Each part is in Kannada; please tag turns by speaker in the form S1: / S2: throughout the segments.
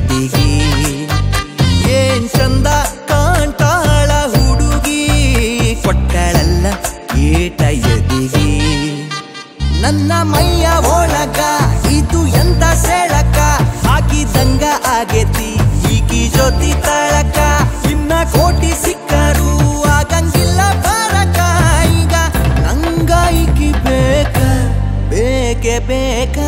S1: ಎದಿಗಿ ಏನ್ ಚಂದ ಕಾಂತಾಳ ಹುಡುಗಿ ಕೊಟ್ಟಳಲ್ಲ ಏಟ ಎದಿಗಿ ನನ್ನ ಮೈಯ ಒಳಗ ಇದು ಎಂತ ಸೆಳಕ ಹಾಕಿದಂಗ ಆಗೇತಿ ಈಕಿ ಜೊತಿ ತಳಕ ಇನ್ನ ಕೋಟಿ ಸಿಕ್ಕರು ಆಗಂಗಿಲ್ಲ ಬರಕ ಈಗ ನಂಗ ಈಕಿ ಬೇಕ ಬೇಕೆ ಬೇಕಾ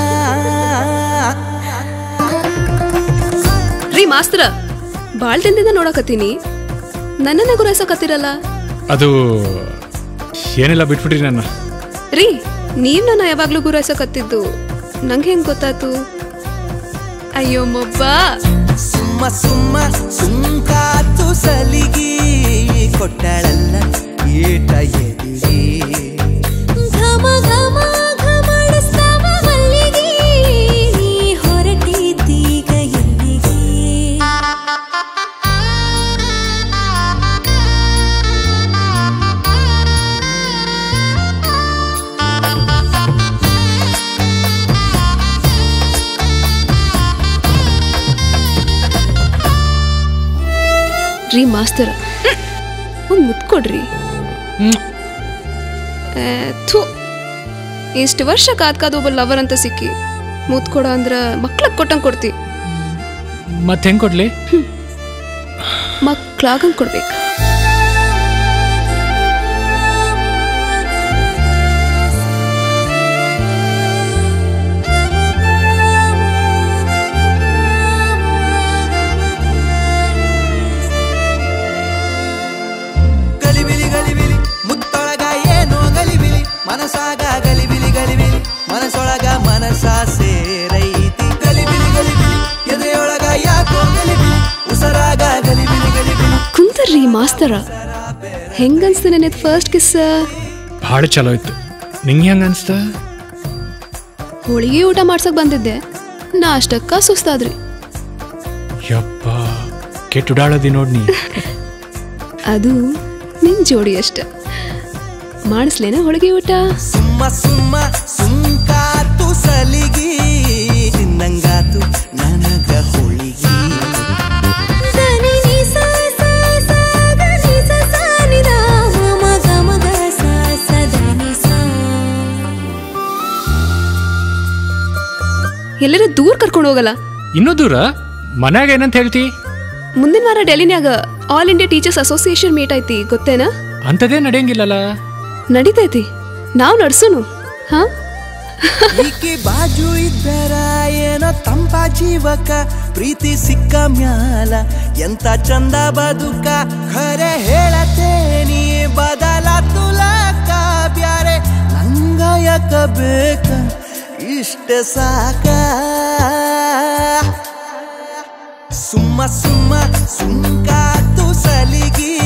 S2: ರೀ ಮಾಸ್ತರ ಬಾಳ್ ದಿನದಿಂದ ನೋಡಕತ್ತೀನಿ ನನ್ನನ್ನ ಗುರಾಯಿಸಕತ್ತೀರಲ್ಲ
S3: ಅದು ಏನಿಲ್ಲ ಬಿಟ್ಬಿಟ್ರಿ ನನ್ನ
S2: ರೀ ನೀವ್ ನನ್ನ ಯಾವಾಗ್ಲೂ ಗುರಾಯಿಸಕತ್ತಿದ್ದು ನಂಗೆ ಹೆಂಗ್ ಗೊತ್ತಾತು ಅಯ್ಯೋ ಮೊಬ್ಬ
S1: ಸುಮ್ಮ ಸುಮ್ಮ ಸುಂಕಾತು ಸಲಿಗಿ ಕೊಟ್ಟಳಲ್ಲ ಏಟ ಎದಿಗಿ
S4: ಘಮ ಘಮ ಘಮಡಿಸ್ತಾವ ಮಲ್ಲಿಗೆ ನೀ ಹೊರಟಿದ್ದೀಗ ಎಲ್ಲಿಗೆ
S2: ರೀ ಮಾಸ್ತರ ಒಂದ್ ಮುತ್ ಕೊಡ್ರಿ ಏ, ಥು ಇಷ್ಟು ವರ್ಷ ಕಾದ್ ಕಾದ್ ಒಬ್ಬ ಲವರ್ ಅಂತ ಸಿಕ್ಕಿ ಮುತ್ ಕೊಡ ಅಂದ್ರ ಮಕ್ಳಗ್ ಕೊಟ್ಟಂಗ್ ಕೊಡ್ತಿ
S3: ಮತ್ತೆ ಹೆಂಗ್ ಕೊಡ್ಲಿ
S2: ಮಕ್ಳಾಗಂಗ್ ಕೊಡ್ಬೇಕು
S1: ಗಲಿಬಿಲಿ ಗಲಿಬಿಲಿ ಮುತ್ತೊಳಗ ಏನೋ ಗಲಿಬಿಲಿ ಮನಸಾಗ ಗಲಿಬಿಲಿ ಗಲಿಬಿಲಿ ಮನಸೊಳಗ ಮನಸ ಸೇರೈತಿ ಗಲಿಬಿಲಿ ಗಲಿಬಿಲಿ ಎದೆಯೊಳಗ ಯಾಕೋ ಗಲಿಬಿಲಿ ಉಸರಾಗ ಗಲಿಬಿಲಿ ಗಲಿಬಿಲಿ
S2: ಕುಂತರ್ರಿ ಮಾಸ್ತರ ಹೆಂಗನ್ಸ್ತ ನೆನೆದ್ ಫಸ್ಟ್ ಕಿಸ್
S3: ಭಾಳ ಚಲೋ ಇತ್ತು ನಿಂಗೆ ಹೆಂಗ ಅನ್ಸ್ತ
S2: ಹೋಳಿಗೆ ಊಟ ಮಾಡ್ಸಕ್ ಬಂದಿದ್ದೆ ನಾ ಅಷ್ಟಕ್ಕ ಸುಸ್ತಾದ್ರಿ
S3: ಯಪ್ಪ ಕೆಟ್ಟುಡಾಳದಿ ನೋಡ್ನಿ
S2: ಅದು ನಿನ್ ಜೋಡಿ ಅಷ್ಟ ಮಾಡಿಸ್ಲೇನ ಹೋಳಿಗೆ ಊಟ
S1: ಸುಮ್ಮ ಸುಮ್ಮ ಸುಂಕಾತು ಸಲಿಗಿ ತಿನ್ನಂಗಾತು ನನಗ ಹೋಳಿಗಿ
S4: ದನಿ ನಿ ಸ ಸ ಸ ದ ನಿ ಸ ಸ ನಿ ದ ಮ ಗ ಮ ಗ ಸ ಸ ದ ನಿ ಸ
S2: ಎಲ್ಲರ ದೂರ ಕರ್ಕೊಂಡು ಹೋಗಲ್ಲ
S3: ಇನ್ನೂ ದೂರ ಮನ್ಯಾಗ ಏನಂತ ಹೇಳ್ತಿ
S2: ಮುಂದಿನ ವಾರ ಡೆಲ್ಲಿನ್ಯಾಗ all India teachers association meet ಐತಿ ಗೊತ್ತೇನಾ
S3: ಅಂಥದ್ದೇ ನಡೆಯಂಗಿಲ್ಲಲ್ಲ
S2: ನಡೀತೈತಿ ನಾವ್ ನಡ್ಸುನು ಹಾ
S1: ಈಕಿ ಬಾಜು ಇದ್ದರ ಏನೋ ತಂಪ ಜೀವಕ ಪ್ರೀತಿ ಸಿಕ್ಕ ಮ್ಯಾಲ ಎಂತ ಚಂದ ಬದುಕ ಖರೆ ಹೇಳತೇನಿ ಬದಲ ತುಲಕ ಬ್ಯಾರೆ ನಂಗ ಯಾಕ ಬೇಕ ಇಷ್ಟ ಸಾಕ ಸುಮ್ಮ ಸುಮ್ಮ ಸುಂಕಾತು ಸಲಿಗಿ